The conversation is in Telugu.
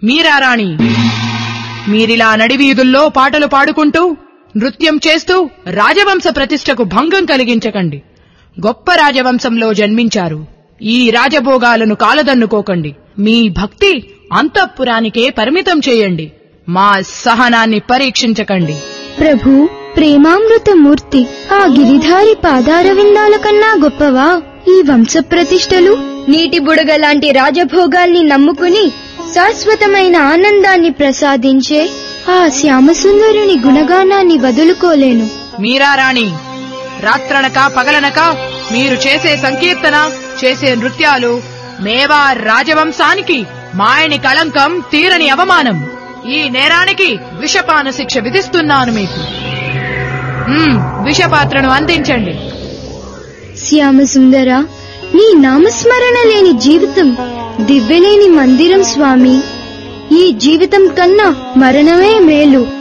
మీరా రాణి మీరిలా నడివీధుల్లో పాటలు పాడుకుంటూ నృత్యం చేస్తూ రాజవంశ ప్రతిష్టకు భంగం కలిగించకండి గొప్ప రాజవంశంలో జన్మించారు ఈ రాజభోగాలను కాలదన్నుకోకండి మీ భక్తి అంతఃపురానికే పరిమితం చేయండి మా సహనాన్ని పరీక్షించకండి ప్రభు ప్రేమామృతమూర్తి ఆ గిరిధారి పాదారవిందాల కన్నా గొప్పవా ఈ వంశ ప్రతిష్టలు నీటి బుడగ లాంటి రాజభోగాల్ని నమ్ముకుని శాశ్వతమైన ఆనందాన్ని ప్రసాదించే ఆ శ్యామసుందరుని గుణగానాన్ని వదులుకోలేను మీరా రాణి రాత్రనక పగలనక మీరు చేసే సంకీర్తన చేసే నృత్యాలు మేవా రాజవంశానికి మాయని కళంకం తీరని అవమానం ఈ నేరానికి విషపాన శిక్ష విధిస్తున్నాను మీకు మ్మ్, విషపాత్రను అందించండి శ్యామసుందర నీ నామస్మరణ లేని జీవితం దివ్యలేని మందిరం స్వామి ఈ జీవితం కన్నా మరణమే మేలు